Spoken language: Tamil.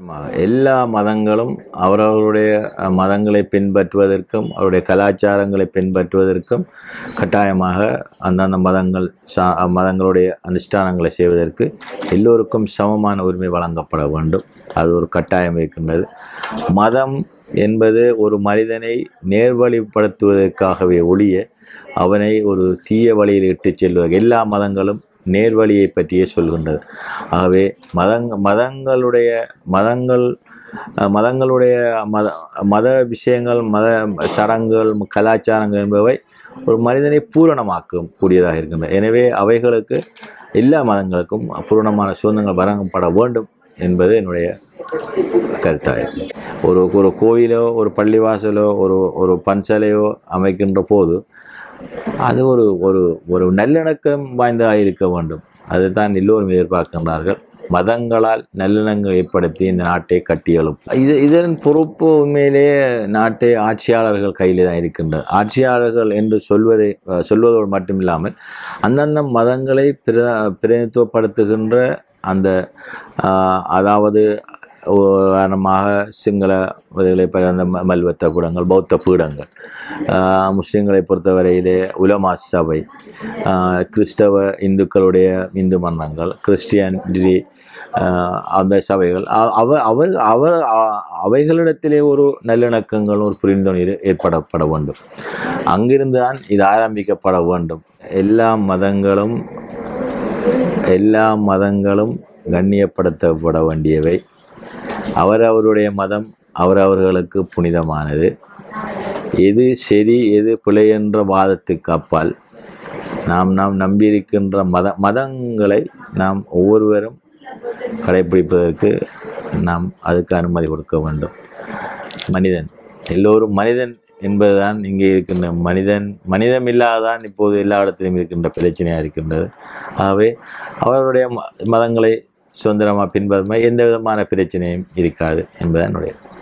எல்லா மதங்களும் அவரவருடைய அஹ், மதங்களை பின்பற்றுவதற்கும் அவருடைய கலாச்சாரங்களை பின்பற்றுவதற்கும் கட்டாயமாக அந்தந்த மதங்கள் சா மதங்களுடைய அனுஷ்டானங்களை செய்வதற்கு எல்லோருக்கும் சமமான உரிமை வழங்கப்பட வேண்டும் அது ஒரு கட்டாயம் இருக்கின்றது மதம் என்பது ஒரு மனிதனை நேர்வழிப்படுத்துவதற்காகவே ஒழிய அவனை ஒரு தீய வழியில் இட்டுச் செல்வதற்கு எல்லா மதங்களும் நேர்வழியை பற்றியே சொல்கின்றது ஆகவே மதங் மதங்களுடைய மதங்கள் அஹ், மதங்களுடைய மத மத விஷயங்கள் மத சடங்குகள் கலாச்சாரங்கள் என்பவை ஒரு மனிதனை பூரணமாக்கும் கூடியதாக இருக்கின்றன எனவே அவைகளுக்கு எல்லா மதங்களுக்கும் பூரணமான சுதந்திரங்கள் வழங்கப்பட வேண்டும் என்பது என்னுடைய கருத்தாகும் ஒரு ஒரு கோயிலோ ஒரு பள்ளிவாசலோ ஒரு ஒரு பன்சலையோ அமைக்கின்ற போது அது ஒரு ஒரு ஒரு நல்லிணக்கம் வாய்ந்ததாக இருக்க வேண்டும் அதுதான் எல்லோரும் எதிர்பார்க்கின்றார்கள் மதங்களால் நல்லிணங்கள் ஏற்படுத்தி இந்த நாட்டை கட்டி எழுப்பும் இது இதன் பொறுப்பு உண்மையிலேயே நாட்டை ஆட்சியாளர்கள் கையில் தான் இருக்கின்றது ஆட்சியாளர்கள் என்று சொல்வதை அஹ், சொல்வதோடு மட்டுமில்லாமல் அந்தந்த மதங்களை பிர பிரதிநிதித்துவப்படுத்துகின்ற அந்த ஆஹ், அதாவது உதாரணமாக சிங்கள இதுகளை ப- அந்த ம- மல்வத்த பீடங்கள் பௌத்த பீடங்கள் ஆஹ் முஸ்லிம்களை பொறுத்தவரையிலே உலமா சபை ஆஹ் கிறிஸ்தவ இந்துக்களுடைய இந்து மன்றங்கள் கிறிஸ்டியானிட்டி ஆஹ் அந்த சபைகள் அ- அவ அவர் அவர் அ- அவைகளிடத்திலே ஒரு நல்லிணக்கங்கள் ஒரு புரிந்துணர்வு ஏற்படப்பட வேண்டும் அங்கிருந்து தான் இது ஆரம்பிக்கப்பட வேண்டும் எல்லா மதங்களும் எல்லா மதங்களும் கண்ணியப்படுத்தப்பட வேண்டியவை அவரவருடைய மதம் அவரவர்களுக்கு புனிதமானது எது சரி எது பிழை என்ற வாதத்துக்கு அப்பால் நாம் நாம் நம்பியிருக்கின்ற மத மதங்களை நாம் ஒவ்வொருவரும் கடைப்பிடிப்பதற்கு நாம் அதுக்கு அனுமதி கொடுக்க வேண்டும் மனிதன் எல்லோரும் மனிதன் என்பதுதான் இங்கே இருக்கின்ற மனிதன் மனிதம் இல்லாதான் இப்போது எல்லா இடத்திலும் இருக்கின்ற பிரச்சனையாக இருக்கின்றது ஆகவே அவருடைய ம- மதங்களை சுதந்திரமாக பின்பற்ற எந்த விதமான பிரச்சனையும் இருக்காது என்பதுதான் என்னுடைய